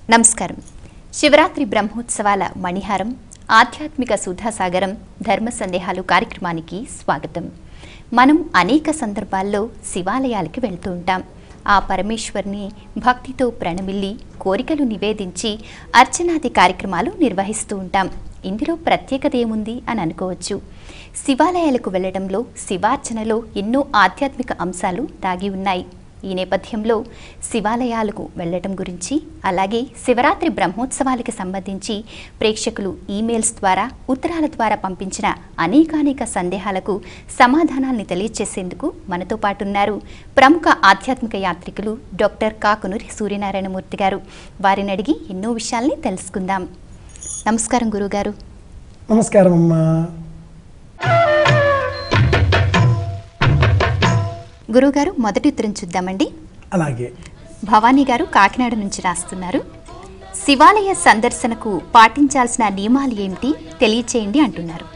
నమస్కారం శివరాత్రి బ్రహ్మోత్సవాల మణిహారం ఆధ్యాత్మిక సుధాసాగరం ధర్మ సందేహాలు కార్యక్రమానికి స్వాగతం మనం అనేక సందర్భాల్లో శివాలయాలకి వెళ్తూ ఉంటాం ఆ పరమేశ్వర్ని భక్తితో ప్రణమిల్లి కోరికలు నివేదించి అర్చనాది కార్యక్రమాలు నిర్వహిస్తూ ఉంటాం ఇందులో ప్రత్యేకత ఏముంది అని అనుకోవచ్చు శివాలయాలకు వెళ్ళడంలో శివార్చనలో ఎన్నో ఆధ్యాత్మిక అంశాలు దాగి ఉన్నాయి ఈ నేపథ్యంలో శివాలయాలకు వెళ్ళటం గురించి అలాగే శివరాత్రి బ్రహ్మోత్సవాలకు సంబంధించి ప్రేక్షకులు ఈమెయిల్స్ ద్వారా ఉత్తరాల ద్వారా పంపించిన అనేకానేక సందేహాలకు సమాధానాల్ని తెలియజేసేందుకు మనతో పాటు ఉన్నారు ప్రముఖ ఆధ్యాత్మిక యాత్రికులు డాక్టర్ కాకునూరి సూర్యనారాయణమూర్తి గారు వారిని అడిగి ఎన్నో విషయాల్ని తెలుసుకుందాం నమస్కారం గురుగారు నమస్కారం అమ్మా గురుగారు మొదటి ఉత్తరం చూద్దామండి అలాగే భవానీ గారు కాకినాడ నుంచి రాస్తున్నారు శివాలయ సందర్శనకు పాటించాల్సిన నియమాలు ఏమిటి తెలియచేయండి అంటున్నారు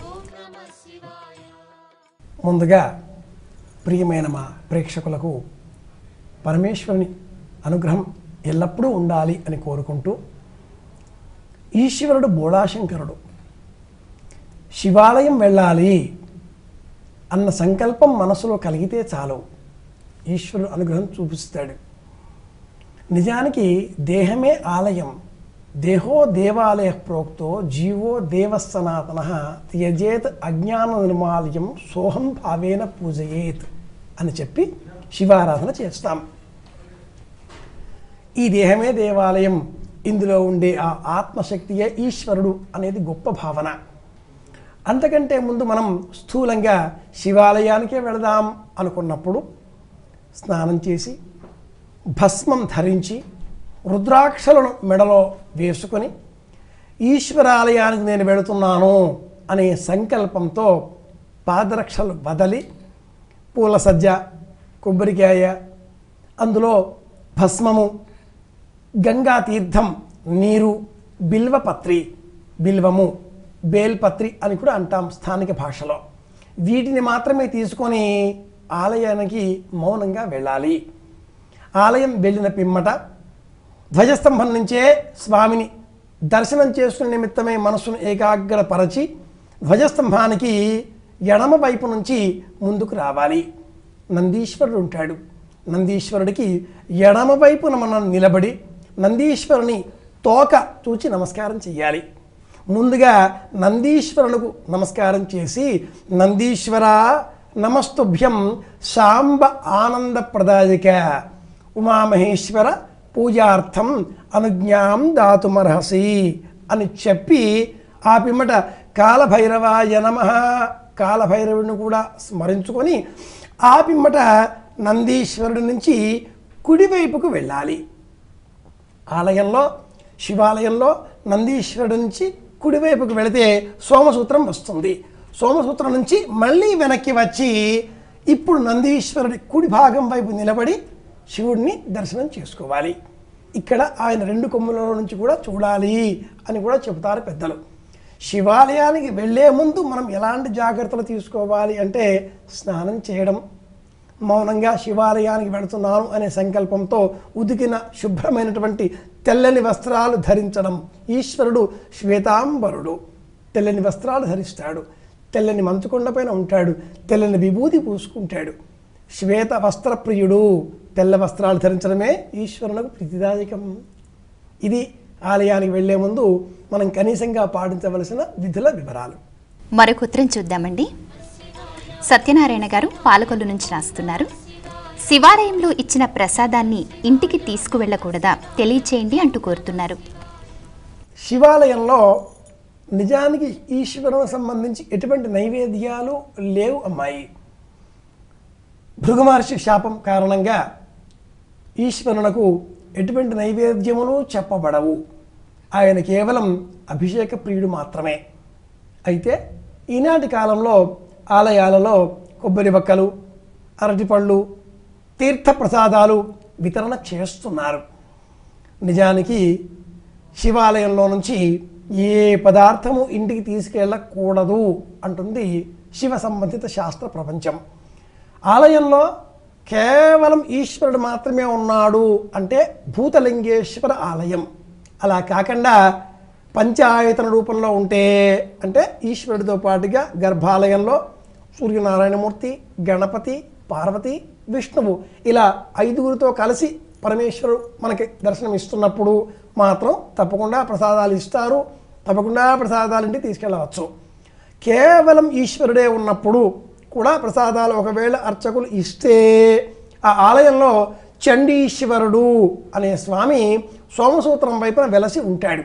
ముందుగా ప్రియమైన మా ప్రేక్షకులకు పరమేశ్వరుని అనుగ్రహం ఎల్లప్పుడూ ఉండాలి అని కోరుకుంటూ ఈశ్వరుడు బోళాశంకరుడు శివాలయం వెళ్ళాలి అన్న సంకల్పం మనసులో కలిగితే చాలు ఈశ్వరుడు అనుగ్రహం చూపిస్తాడు నిజానికి దేహమే ఆలయం దేహో దేవాలయ ప్రోక్తో జీవో దేవ సనాతన త్యజేత్ అజ్ఞాన నిర్మాల్యం సోహం భావేన పూజయేత్ అని చెప్పి శివారాధన చేస్తాం ఈ దేహమే దేవాలయం ఇందులో ఉండే ఆ ఆత్మశక్తియే ఈశ్వరుడు అనేది గొప్ప భావన అంతకంటే ముందు మనం స్థూలంగా శివాలయానికే వెళదాం అనుకున్నప్పుడు స్నానం చేసి భస్మం ధరించి రుద్రాక్షలను మెడలో వేసుకొని ఈశ్వరాలయానికి నేను వెళుతున్నాను అనే సంకల్పంతో పాదరక్షలు వదలి పూల సజ్జ కొబ్బరికాయ అందులో భస్మము గంగా తీర్థం నీరు బిల్వపత్రి బిల్వము బేల్పత్రి అని కూడా అంటాం స్థానిక భాషలో వీటిని మాత్రమే తీసుకొని ఆలయానికి మౌనంగా వెళ్ళాలి ఆలయం వెళ్ళిన పిమ్మట ధ్వజస్తంభం నుంచే స్వామిని దర్శనం చేసుకునే నిమిత్తమే మనస్సును ఏకాగ్రపరచి ధ్వజస్తంభానికి ఎడమ వైపు నుంచి ముందుకు రావాలి నందీశ్వరుడు ఉంటాడు నందీశ్వరుడికి ఎడమ వైపున మనం నిలబడి నందీశ్వరుని తోక చూచి నమస్కారం చేయాలి ముందుగా నందీశ్వరులకు నమస్కారం చేసి నందీశ్వర నమస్తుభ్యం శాంబ ఆనందప్రదాయక ఉమామహేశ్వర పూజార్థం అనుజ్ఞాం దాతుమర్హసి అని చెప్పి ఆ పిమ్మట కాలభైరవాయ నమ కాలభైరవుడిని కూడా స్మరించుకొని ఆ పిమ్మట నందీశ్వరుడి నుంచి కుడివైపుకు వెళ్ళాలి ఆలయంలో శివాలయంలో నందీశ్వరుడు నుంచి కుడివైపుకు వెళితే సోమసూత్రం వస్తుంది సోమసూత్రం నుంచి మళ్ళీ వెనక్కి వచ్చి ఇప్పుడు నందీశ్వరుడి కుడి భాగం వైపు నిలబడి శివుడిని దర్శనం చేసుకోవాలి ఇక్కడ ఆయన రెండు కొమ్ముల నుంచి కూడా చూడాలి అని కూడా చెబుతారు పెద్దలు శివాలయానికి వెళ్ళే ముందు మనం ఎలాంటి జాగ్రత్తలు తీసుకోవాలి అంటే స్నానం చేయడం మౌనంగా శివాలయానికి వెళుతున్నాను అనే సంకల్పంతో ఉదికిన శుభ్రమైనటువంటి తెల్లని వస్త్రాలు ధరించడం ఈశ్వరుడు శ్వేతాంబరుడు తెల్లని వస్త్రాలు ధరిస్తాడు తెల్లని మంచుకొండ పైన ఉంటాడు తెల్లని విభూతి పూసుకుంటాడు శ్వేత వస్త్రప్రియుడు తెల్ల వస్త్రాలు ధరించడమే ఈశ్వరునకు ప్రీతిదాయకం ఇది ఆలయానికి వెళ్లే ముందు మనం కనీసంగా పాటించవలసిన విధుల వివరాలు మరొక ఉత్తరం చూద్దామండి సత్యనారాయణ గారు పాలకొల్లు నుంచి రాస్తున్నారు శివాలయంలో ఇచ్చిన ప్రసాదాన్ని ఇంటికి తీసుకువెళ్ళకూడదా తెలియచేయండి అంటూ కోరుతున్నారు శివాలయంలో నిజానికి ఈశ్వరునికి సంబంధించి ఎటువంటి నైవేద్యాలు లేవు అమ్మాయి భృగు మహర్షి శాపం కారణంగా ఈశ్వరునకు ఎటువంటి నైవేద్యములు చెప్పబడవు ఆయన కేవలం అభిషేక ప్రియుడు మాత్రమే అయితే ఈనాటి కాలంలో ఆలయాలలో కొబ్బరి బక్కలు అరటిపళ్ళు తీర్థ ప్రసాదాలు వితరణ చేస్తున్నారు నిజానికి శివాలయంలో నుంచి ఏ పదార్థము ఇంటికి తీసుకెళ్ళకూడదు అంటుంది శివ సంబంధిత శాస్త్ర ప్రపంచం ఆలయంలో కేవలం ఈశ్వరుడు మాత్రమే ఉన్నాడు అంటే భూతలింగేశ్వర ఆలయం అలా కాకుండా పంచాయతన రూపంలో ఉంటే అంటే ఈశ్వరుడితో పాటుగా గర్భాలయంలో సూర్యనారాయణమూర్తి గణపతి పార్వతి విష్ణువు ఇలా ఐదుగురితో కలిసి పరమేశ్వరుడు మనకి దర్శనం ఇస్తున్నప్పుడు మాత్రం తప్పకుండా ప్రసాదాలు ఇస్తారు తప్పకుండా ప్రసాదాలు ఇంటికి తీసుకెళ్ళవచ్చు కేవలం ఈశ్వరుడే ఉన్నప్పుడు కూడా ప్రసాదాలు ఒకవేళ అర్చకులు ఇస్తే ఆ ఆలయంలో చండీశ్వరుడు అనే స్వామి సోమసూత్రం వైపున వెలసి ఉంటాడు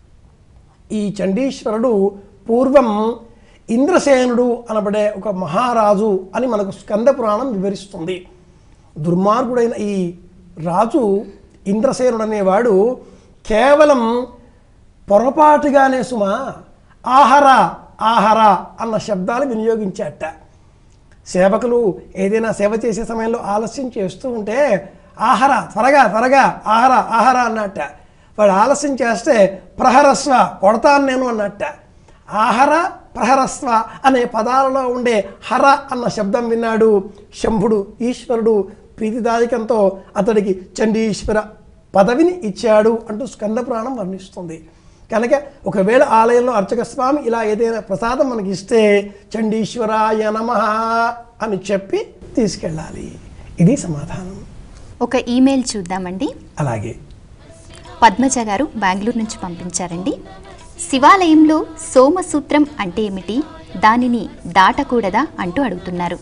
ఈ చండీశ్వరుడు పూర్వం ఇంద్రసేనుడు అనబడే ఒక మహారాజు అని మనకు స్కంద పురాణం వివరిస్తుంది దుర్మార్గుడైన ఈ రాజు ఇంద్రసేనుడు అనేవాడు కేవలం పొరపాటుగానే సుమా ఆహార ఆహార అన్న శబ్దాలు వినియోగించాట సేవకులు ఏదైనా సేవ చేసే సమయంలో ఆలస్యం చేస్తూ ఉంటే ఆహార త్వరగా త్వరగా ఆహార ఆహార అన్నట్ట వాడు ఆలస్యం చేస్తే ప్రహరస్వ కొడతాను నేను అన్నట్ట ఆహార ప్రహరస్వ అనే పదాలలో ఉండే హర అన్న శబ్దం విన్నాడు శంభుడు ఈశ్వరుడు ప్రీతిదాయకంతో అతడికి చండీశ్వర పదవిని ఇచ్చాడు అంటూ స్కంద పురాణం వర్ణిస్తుంది కనుక ఒకవేళ ఆలయంలో అర్చక స్వామి ఇలా ఏదైనా ప్రసాదం మనకి ఇస్తే చండీశ్వరాయ నమ అని చెప్పి తీసుకెళ్ళాలి ఇది సమాధానం ఒక ఈమెయిల్ చూద్దామండి అలాగే పద్మజ గారు బెంగళూరు నుంచి పంపించారండి శివాలయంలో సోమసూత్రం అంటే ఏమిటి దానిని దాటకూడదా అంటూ అడుగుతున్నారు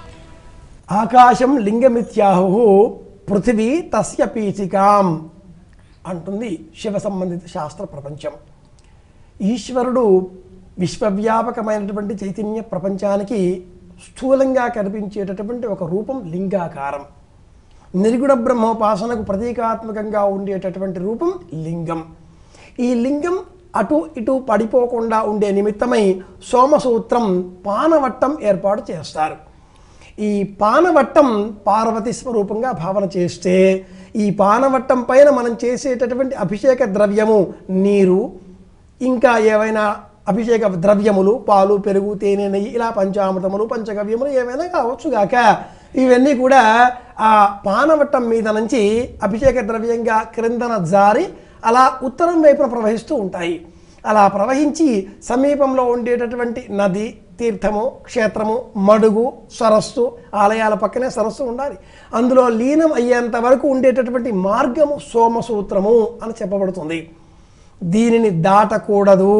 ఆకాశం లింగమిత్యాహు పృథివీ తస్య పీచికాం అంటుంది శివ సంబంధిత శాస్త్ర ప్రపంచం ఈశ్వరుడు విశ్వవ్యాపకమైనటువంటి చైతన్య ప్రపంచానికి స్థూలంగా కనిపించేటటువంటి ఒక రూపం లింగాకారం నిర్గుణ బ్రహ్మోపాసనకు ప్రతీకాత్మకంగా ఉండేటటువంటి రూపం లింగం ఈ లింగం అటు ఇటు పడిపోకుండా ఉండే నిమిత్తమై సోమసూత్రం పానవట్టం ఏర్పాటు చేస్తారు ఈ పానవట్టం పార్వతి స్వరూపంగా భావన చేస్తే ఈ పానవట్టం పైన మనం చేసేటటువంటి అభిషేక ద్రవ్యము నీరు ఇంకా ఏవైనా అభిషేక ద్రవ్యములు పాలు పెరుగు తేనె నెయ్యి ఇలా పంచామృతములు పంచగవ్యములు ఏమైనా కావచ్చు గాక ఇవన్నీ కూడా ఆ పానవట్టం మీద నుంచి అభిషేక ద్రవ్యంగా క్రిందన జారి అలా ఉత్తరం వైపున ప్రవహిస్తూ ఉంటాయి అలా ప్రవహించి సమీపంలో ఉండేటటువంటి నది తీర్థము క్షేత్రము మడుగు సరస్సు ఆలయాల పక్కనే సరస్సు ఉండాలి అందులో లీనం అయ్యేంత వరకు ఉండేటటువంటి మార్గము సోమసూత్రము అని చెప్పబడుతుంది దీనిని దాటకూడదు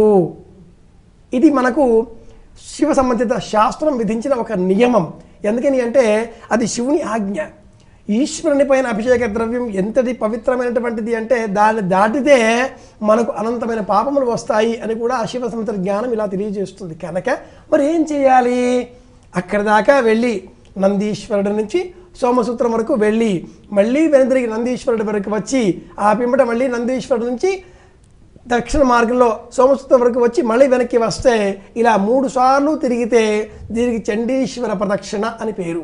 ఇది మనకు శివ సంబంధిత శాస్త్రం విధించిన ఒక నియమం ఎందుకని అంటే అది శివుని ఆజ్ఞ ఈశ్వరుని పైన అభిషేక ద్రవ్యం ఎంతటి పవిత్రమైనటువంటిది అంటే దాన్ని దాటితే మనకు అనంతమైన పాపములు వస్తాయి అని కూడా ఆ శివ సంబంధిత జ్ఞానం ఇలా తెలియజేస్తుంది కనుక మరి ఏం చేయాలి అక్కడి దాకా వెళ్ళి నందీశ్వరుడి నుంచి సోమసూత్రం వరకు వెళ్ళి మళ్ళీ వెనుదిరిగి నందీశ్వరుడి వరకు వచ్చి ఆ పిమ్మట మళ్ళీ నందీశ్వరుడి నుంచి దక్షిణ మార్గంలో సోమసూత్రం వరకు వచ్చి మళ్ళీ వెనక్కి వస్తే ఇలా మూడు సార్లు తిరిగితే దీనికి చండీశ్వర ప్రదక్షిణ అని పేరు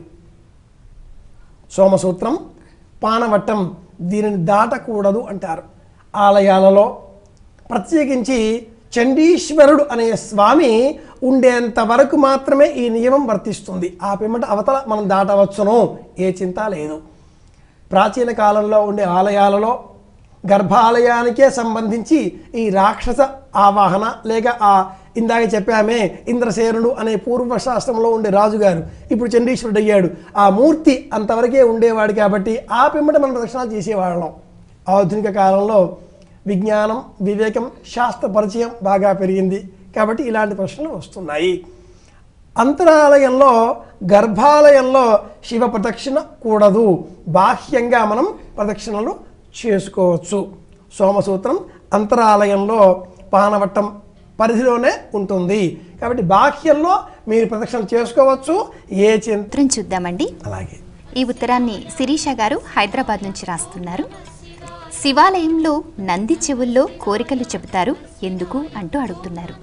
సోమసూత్రం పానవట్టం దీనిని దాటకూడదు అంటారు ఆలయాలలో ప్రత్యేకించి చండీశ్వరుడు అనే స్వామి ఉండేంత వరకు మాత్రమే ఈ నియమం వర్తిస్తుంది ఆ పిమ్మట అవతల మనం దాటవచ్చును ఏ చింత లేదు ప్రాచీన కాలంలో ఉండే ఆలయాలలో గర్భాలయానికే సంబంధించి ఈ రాక్షస ఆవాహన లేక ఆ ఇందాక చెప్పామే ఇంద్రసేనుడు అనే పూర్వశాస్త్రంలో ఉండే రాజుగారు ఇప్పుడు చండీశ్వరుడు అయ్యాడు ఆ మూర్తి అంతవరకే ఉండేవాడు కాబట్టి ఆ పిమ్మట మనం ప్రదక్షిణాలు చేసేవాళ్ళం ఆధునిక కాలంలో విజ్ఞానం వివేకం శాస్త్ర పరిచయం బాగా పెరిగింది కాబట్టి ఇలాంటి ప్రశ్నలు వస్తున్నాయి అంతరాలయంలో గర్భాలయంలో శివ ప్రదక్షిణ కూడదు బాహ్యంగా మనం ప్రదక్షిణలు చేసుకోవచ్చు సోమసూత్రం అంతరాలయంలో పానవట్టం పరిధిలోనే ఉంటుంది కాబట్టి బాహ్యంలో మీరు ప్రదక్షిణలు చేసుకోవచ్చు ఏ చింత ఉత్తరం చూద్దామండి అలాగే ఈ ఉత్తరాన్ని శిరీష గారు హైదరాబాద్ నుంచి రాస్తున్నారు శివాలయంలో నంది చెవుల్లో కోరికలు చెబుతారు ఎందుకు అంటూ అడుగుతున్నారు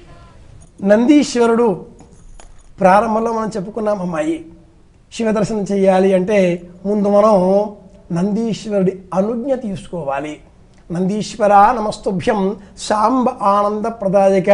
నందీశ్వరుడు ప్రారంభంలో మనం చెప్పుకున్నాం అమ్మాయి శివ దర్శనం చేయాలి అంటే ముందు మనం నందీశ్వరుడి అనుజ్ఞ తీసుకోవాలి నందీశ్వర నమస్తుభ్యం సాంబ ఆనంద ప్రదాయక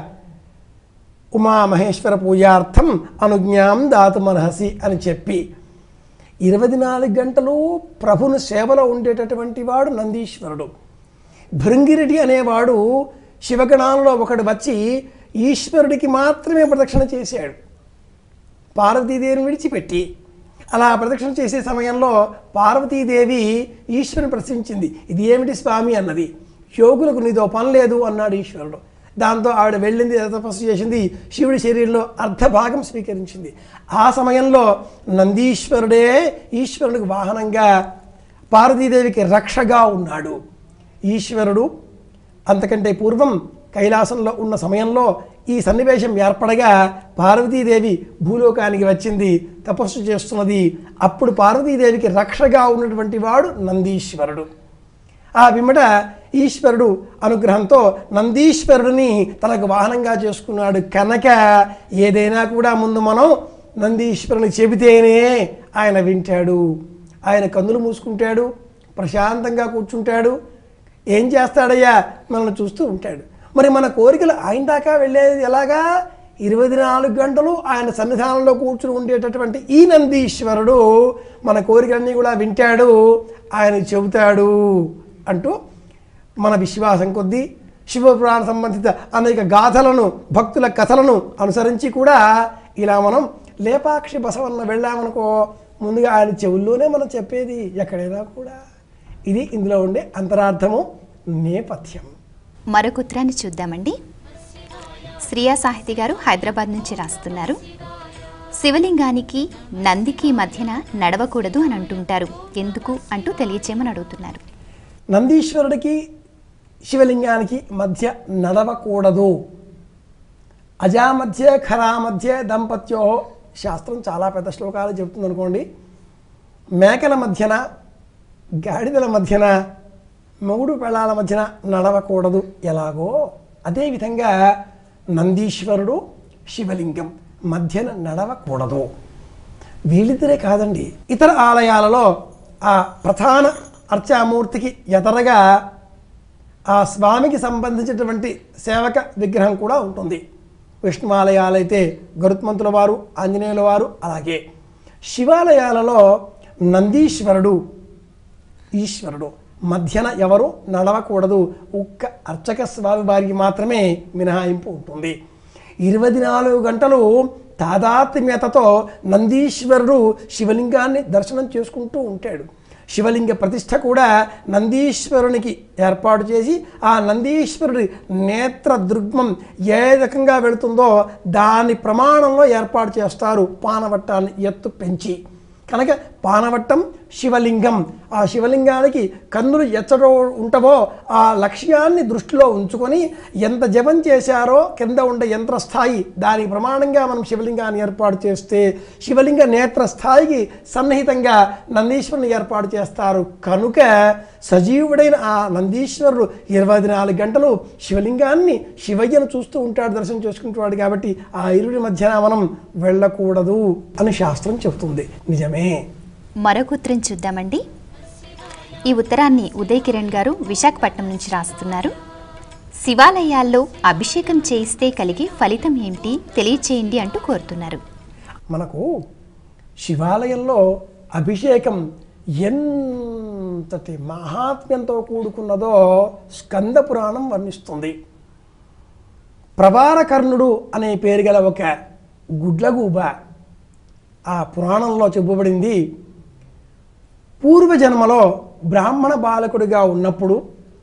ఉమామహేశ్వర పూజార్థం అనుజ్ఞాం దాతుమర్హసి అని చెప్పి ఇరవై నాలుగు గంటలు ప్రభుని సేవలో ఉండేటటువంటి వాడు నందీశ్వరుడు భృంగిరెడ్డి అనేవాడు శివగణాలలో ఒకడు వచ్చి ఈశ్వరుడికి మాత్రమే ప్రదక్షిణ చేశాడు పార్వతీదేవిని విడిచిపెట్టి అలా ప్రదక్షిణ చేసే సమయంలో పార్వతీదేవి ఈశ్వరుని ప్రశ్నించింది ఇది ఏమిటి స్వామి అన్నది యోగులకు నీదో పని లేదు అన్నాడు ఈశ్వరుడు దాంతో ఆవిడ వెళ్ళింది తపస్సు చేసింది శివుడి శరీరంలో అర్ధభాగం స్వీకరించింది ఆ సమయంలో నందీశ్వరుడే ఈశ్వరునికి వాహనంగా పార్వతీదేవికి రక్షగా ఉన్నాడు ఈశ్వరుడు అంతకంటే పూర్వం కైలాసంలో ఉన్న సమయంలో ఈ సన్నివేశం ఏర్పడగా పార్వతీదేవి భూలోకానికి వచ్చింది తపస్సు చేస్తున్నది అప్పుడు పార్వతీదేవికి రక్షగా ఉన్నటువంటి వాడు నందీశ్వరుడు ఆ విమట ఈశ్వరుడు అనుగ్రహంతో నందీశ్వరుడిని తనకు వాహనంగా చేసుకున్నాడు కనుక ఏదైనా కూడా ముందు మనం నందీశ్వరుని చెబితేనే ఆయన వింటాడు ఆయన కన్నులు మూసుకుంటాడు ప్రశాంతంగా కూర్చుంటాడు ఏం చేస్తాడయ్యా మనల్ని చూస్తూ ఉంటాడు మరి మన కోరికలు ఆయన దాకా వెళ్ళేది ఎలాగా ఇరవై నాలుగు గంటలు ఆయన సన్నిధానంలో కూర్చుని ఉండేటటువంటి ఈ నందీశ్వరుడు మన కోరికలన్నీ కూడా వింటాడు ఆయన చెబుతాడు అంటూ మన విశ్వాసం కొద్దీ శివపురాణ సంబంధిత అనేక గాథలను భక్తుల కథలను అనుసరించి కూడా ఇలా మనం లేపాక్షి బసవన్న వెళ్ళామనుకో ముందుగా ఆయన చెవుల్లోనే మనం చెప్పేది ఎక్కడైనా కూడా ఇది ఇందులో ఉండే అంతరార్థము నేపథ్యం మరొక ఉత్తరాన్ని చూద్దామండి శ్రియా సాహితి గారు హైదరాబాద్ నుంచి రాస్తున్నారు శివలింగానికి నందికి మధ్యన నడవకూడదు అని అంటుంటారు ఎందుకు అంటూ తెలియచేయమని అడుగుతున్నారు నందీశ్వరుడికి శివలింగానికి మధ్య నడవకూడదు అజామధ్య ఖరామధ్య దంపత్యో శాస్త్రం చాలా పెద్ద శ్లోకాలు చెప్తుంది అనుకోండి మేకల మధ్యన గాడిదల మధ్యన మొగుడు పెళ్ళాల మధ్యన నడవకూడదు ఎలాగో అదేవిధంగా నందీశ్వరుడు శివలింగం మధ్యన నడవకూడదు వీళ్ళిద్దరే కాదండి ఇతర ఆలయాలలో ఆ ప్రధాన అర్చామూర్తికి ఎదరగా ఆ స్వామికి సంబంధించినటువంటి సేవక విగ్రహం కూడా ఉంటుంది విష్ణువాలయాలైతే గరుత్మంతుల వారు ఆంజనేయుల వారు అలాగే శివాలయాలలో నందీశ్వరుడు ఈశ్వరుడు మధ్యన ఎవరు నడవకూడదు ఒక్క అర్చక స్వామి వారికి మాత్రమే మినహాయింపు ఉంటుంది ఇరవై నాలుగు గంటలు తాదాత్మ్యతతో నందీశ్వరుడు శివలింగాన్ని దర్శనం చేసుకుంటూ ఉంటాడు శివలింగ ప్రతిష్ఠ కూడా నందీశ్వరునికి ఏర్పాటు చేసి ఆ నందీశ్వరుడి నేత్ర దృగ్మం ఏ రకంగా వెళుతుందో దాని ప్రమాణంలో ఏర్పాటు చేస్తారు పానవట్టాన్ని ఎత్తు పెంచి కనుక పానవట్టం శివలింగం ఆ శివలింగానికి కన్నులు ఎచ్చటో ఉంటవో ఆ లక్ష్యాన్ని దృష్టిలో ఉంచుకొని ఎంత జపం చేశారో కింద ఉండే యంత్రస్థాయి దానికి ప్రమాణంగా మనం శివలింగాన్ని ఏర్పాటు చేస్తే శివలింగ నేత్ర స్థాయికి సన్నిహితంగా నందీశ్వరుని ఏర్పాటు చేస్తారు కనుక సజీవుడైన ఆ నందీశ్వరుడు ఇరవై నాలుగు గంటలు శివలింగాన్ని శివయ్యను చూస్తూ ఉంటాడు దర్శనం చేసుకుంటాడు కాబట్టి ఆ ఇరుడి మధ్యన మనం వెళ్ళకూడదు అని శాస్త్రం చెబుతుంది నిజమే మరొక ఉత్తరం చూద్దామండి ఈ ఉత్తరాన్ని ఉదయ్ కిరణ్ గారు విశాఖపట్నం నుంచి రాస్తున్నారు శివాలయాల్లో అభిషేకం చేయిస్తే కలిగే ఫలితం ఏమిటి తెలియచేయండి అంటూ కోరుతున్నారు మనకు శివాలయంలో అభిషేకం ఎంతటి మహాత్మ్యంతో కూడుకున్నదో స్కంద పురాణం వర్ణిస్తుంది ప్రవారకర్ణుడు అనే పేరు గల ఒక గుడ్లగూబ ఆ పురాణంలో చెప్పబడింది పూర్వజన్మలో బ్రాహ్మణ బాలకుడిగా ఉన్నప్పుడు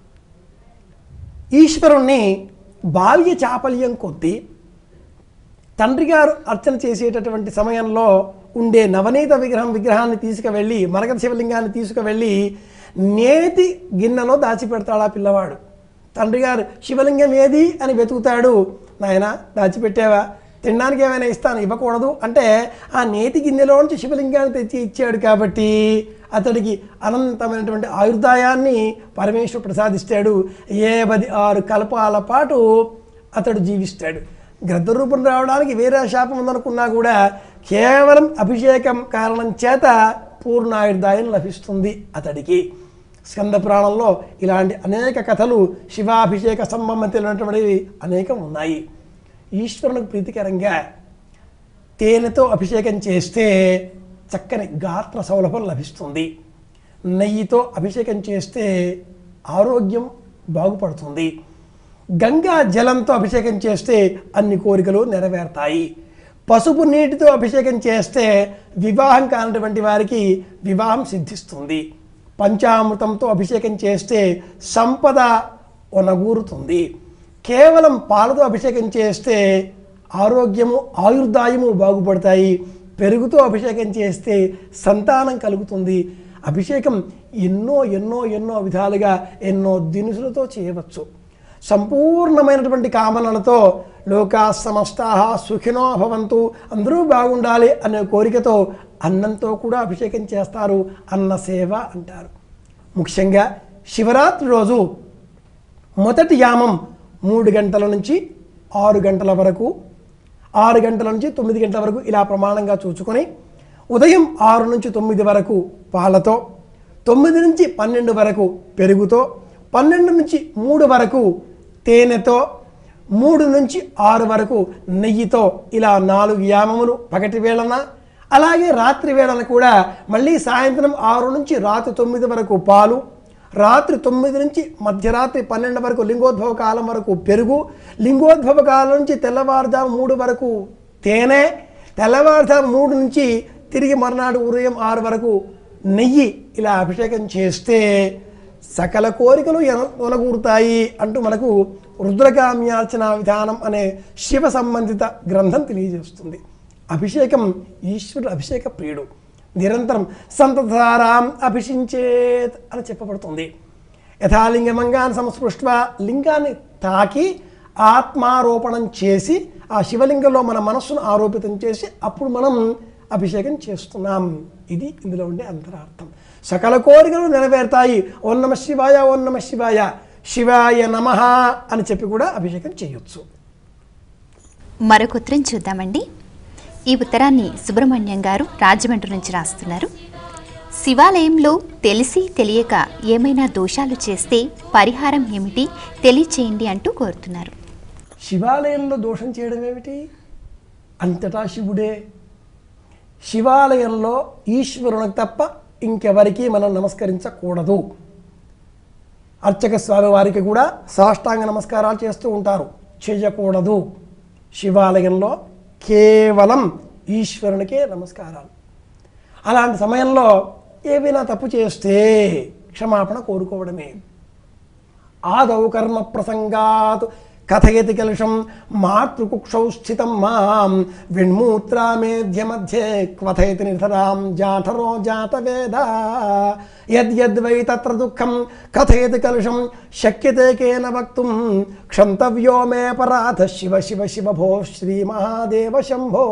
ఈశ్వరుణ్ణి బాల్య చాపల్యం కొద్దీ తండ్రి గారు అర్చన చేసేటటువంటి సమయంలో ఉండే నవనీత విగ్రహం విగ్రహాన్ని తీసుకువెళ్ళి మరగత శివలింగాన్ని తీసుకువెళ్ళి నేతి గిన్నెలో దాచిపెడతాడు ఆ పిల్లవాడు తండ్రి గారు శివలింగం ఏది అని వెతుకుతాడు నాయన దాచిపెట్టావా తినడానికి ఏమైనా ఇస్తాను ఇవ్వకూడదు అంటే ఆ నేతి గిన్నెలో నుంచి శివలింగాన్ని తెచ్చి ఇచ్చాడు కాబట్టి అతడికి అనంతమైనటువంటి ఆయుర్దాయాన్ని పరమేశ్వరుడు ప్రసాదిస్తాడు ఏ పది ఆరు కల్పాల పాటు అతడు జీవిస్తాడు గ్రద్ద రూపం రావడానికి వేరే శాపం ఉందనుకున్నా కూడా కేవలం అభిషేకం కారణం చేత పూర్ణాయుర్దాయం లభిస్తుంది అతడికి స్కంద పురాణంలో ఇలాంటి అనేక కథలు శివాభిషేక సంబంధించినటువంటివి అనేకం ఉన్నాయి ఈశ్వరునికి ప్రీతికరంగా తేనెతో అభిషేకం చేస్తే చక్కని గాత్ర సౌలభం లభిస్తుంది నెయ్యితో అభిషేకం చేస్తే ఆరోగ్యం బాగుపడుతుంది గంగా జలంతో అభిషేకం చేస్తే అన్ని కోరికలు నెరవేరుతాయి పసుపు నీటితో అభిషేకం చేస్తే వివాహం కానటువంటి వారికి వివాహం సిద్ధిస్తుంది పంచామృతంతో అభిషేకం చేస్తే సంపద ఒనగూరుతుంది కేవలం పాలతో అభిషేకం చేస్తే ఆరోగ్యము ఆయుర్దాయము బాగుపడతాయి పెరుగుతో అభిషేకం చేస్తే సంతానం కలుగుతుంది అభిషేకం ఎన్నో ఎన్నో ఎన్నో విధాలుగా ఎన్నో దినుసులతో చేయవచ్చు సంపూర్ణమైనటువంటి కామనలతో లోకా సమస్తా సుఖినో భవంతు అందరూ బాగుండాలి అనే కోరికతో అన్నంతో కూడా అభిషేకం చేస్తారు అన్న సేవ అంటారు ముఖ్యంగా శివరాత్రి రోజు మొదటి యామం మూడు గంటల నుంచి ఆరు గంటల వరకు ఆరు గంటల నుంచి తొమ్మిది గంటల వరకు ఇలా ప్రమాణంగా చూసుకొని ఉదయం ఆరు నుంచి తొమ్మిది వరకు పాలతో తొమ్మిది నుంచి పన్నెండు వరకు పెరుగుతో పన్నెండు నుంచి మూడు వరకు తేనెతో మూడు నుంచి ఆరు వరకు నెయ్యితో ఇలా నాలుగు యామములు పగటి వేళన అలాగే రాత్రి వేళన కూడా మళ్ళీ సాయంత్రం ఆరు నుంచి రాత్రి తొమ్మిది వరకు పాలు రాత్రి తొమ్మిది నుంచి మధ్యరాత్రి పన్నెండు వరకు లింగోద్భవ కాలం వరకు పెరుగు లింగోద్భవ కాలం నుంచి తెల్లవారుజాము మూడు వరకు తేనె తెల్లవారుజాము మూడు నుంచి తిరిగి మర్నాడు ఉదయం ఆరు వరకు నెయ్యి ఇలా అభిషేకం చేస్తే సకల కోరికలు ఎన- ఒనగూరుతాయి అంటూ మనకు రుద్రకామ్యార్చన విధానం అనే శివ సంబంధిత గ్రంథం తెలియజేస్తుంది అభిషేకం ఈశ్వరుడు అభిషేక ప్రియుడు నిరంతరం సంతధారాం అభిషించేత్ అని చెప్పబడుతుంది యథాలింగమంగాన్ని సంస్పృష్ట లింగాన్ని తాకి ఆత్మారోపణం చేసి ఆ శివలింగంలో మన మనస్సును ఆరోపితం చేసి అప్పుడు మనం అభిషేకం చేస్తున్నాం ఇది ఇందులో ఉండే అంతరార్థం సకల కోరికలు నెరవేరుతాయి ఓం నమ శివాయ ఓం నమ శివాయ శివాయ నమ అని చెప్పి కూడా అభిషేకం చేయొచ్చు మరొక ఉత్తరం చూద్దామండి ఈ ఉత్తరాన్ని సుబ్రహ్మణ్యం గారు రాజమండ్రి నుంచి రాస్తున్నారు శివాలయంలో తెలిసి తెలియక ఏమైనా దోషాలు చేస్తే పరిహారం ఏమిటి తెలియచేయండి అంటూ కోరుతున్నారు శివాలయంలో దోషం చేయడం ఏమిటి అంతటా శివుడే శివాలయంలో ఈశ్వరునికి తప్ప ఇంకెవరికి మనం నమస్కరించకూడదు అర్చక స్వామి వారికి కూడా సాష్టాంగ నమస్కారాలు చేస్తూ ఉంటారు చేయకూడదు శివాలయంలో కేవలం ఈశ్వరునికే నమస్కారాలు అలాంటి సమయంలో ఏవైనా తప్పు చేస్తే క్షమాపణ కోరుకోవడమే ఆదౌ కర్మ ప్రసంగాత్ కథయతి కలుషం మాతృకుక్షౌ స్థితం మాం విణ్మూత్రామేధ్య మధ్యే క్వథయతి నిధరాం జాఠరో జాతవేద యద్యద్వై తత్ర దుఃఖం కథయతి కలుషం శక్యతే కేన వక్తుం క్షంతవ్యో మే పరాధ శివ శివ శివ భో శ్రీమహాదేవ శంభో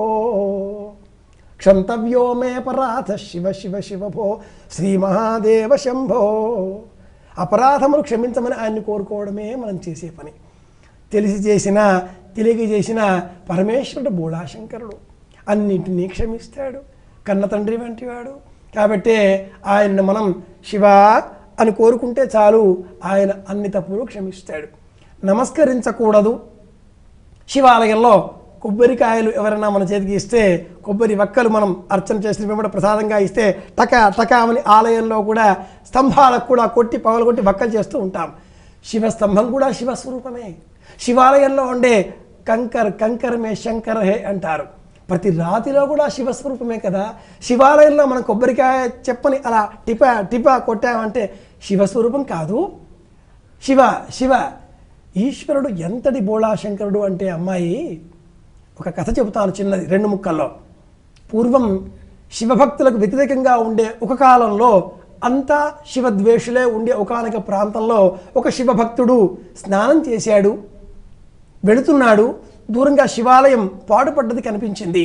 క్షంతవ్యో మే పరాధ శివ శివ శివ భో శ్రీ మహాదేవ శంభో అపరాధములు క్షమించమని ఆయన్ని కోరుకోవడమే మనం చేసే పని తెలిసి చేసిన తెలియక చేసిన పరమేశ్వరుడు బోళాశంకరుడు అన్నింటినీ క్షమిస్తాడు కన్న తండ్రి వంటివాడు కాబట్టి ఆయన్ని మనం శివ అని కోరుకుంటే చాలు ఆయన అన్ని తప్పులు క్షమిస్తాడు నమస్కరించకూడదు శివాలయంలో కొబ్బరికాయలు ఎవరైనా మన చేతికి ఇస్తే కొబ్బరి వక్కలు మనం అర్చన చేసిన వెంబడి ప్రసాదంగా ఇస్తే టక టక అని ఆలయంలో కూడా స్తంభాలకు కూడా కొట్టి పగలు కొట్టి వక్కలు చేస్తూ ఉంటాం శివ స్తంభం కూడా శివస్వరూపమే శివాలయంలో ఉండే కంకర్ కంకరమే శంకర హే అంటారు ప్రతి రాతిలో కూడా శివస్వరూపమే కదా శివాలయంలో మనం కొబ్బరికాయ చెప్పని అలా టిప టిప కొట్టామంటే శివస్వరూపం కాదు శివ శివ ఈశ్వరుడు ఎంతటి బోళాశంకరుడు అంటే అమ్మాయి ఒక కథ చెబుతాను చిన్నది రెండు ముక్కల్లో పూర్వం శివభక్తులకు వ్యతిరేకంగా ఉండే ఒక కాలంలో అంతా శివద్వేషులే ఉండే ఒకనొక ప్రాంతంలో ఒక శివభక్తుడు స్నానం చేశాడు వెళుతున్నాడు దూరంగా శివాలయం పాడుపడ్డది కనిపించింది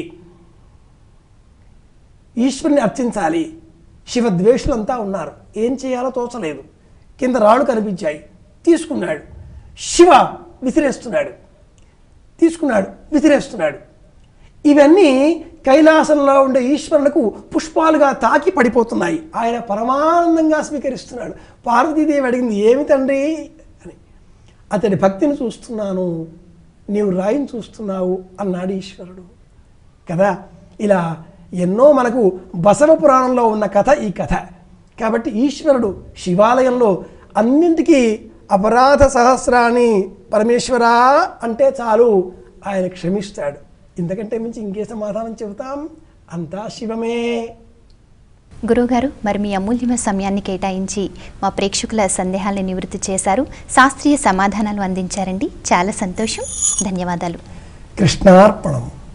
ఈశ్వరుని అర్చించాలి శివద్వేషులంతా ఉన్నారు ఏం చేయాలో తోచలేదు కింద రాళ్ళు కనిపించాయి తీసుకున్నాడు శివ విసిరేస్తున్నాడు తీసుకున్నాడు విసిరేస్తున్నాడు ఇవన్నీ కైలాసంలో ఉండే ఈశ్వరులకు పుష్పాలుగా తాకి పడిపోతున్నాయి ఆయన పరమానందంగా స్వీకరిస్తున్నాడు పార్వతీదేవి అడిగింది ఏమి తండ్రి అని అతడి భక్తిని చూస్తున్నాను నీవు రాయిని చూస్తున్నావు అన్నాడు ఈశ్వరుడు కదా ఇలా ఎన్నో మనకు బసవ పురాణంలో ఉన్న కథ ఈ కథ కాబట్టి ఈశ్వరుడు శివాలయంలో అన్నింటికీ అపరాధ సహస్రాన్ని పరమేశ్వరా అంటే చాలు ఆయన క్షమిస్తాడు ఇంతకంటే మించి ఇంకే సమాధానం చెబుతాం అంతా శివమే గురువుగారు మరి మీ అమూల్యమైన సమయాన్ని కేటాయించి మా ప్రేక్షకుల సందేహాలను నివృత్తి చేశారు శాస్త్రీయ సమాధానాలు అందించారండి చాలా సంతోషం ధన్యవాదాలు కృష్ణార్పణం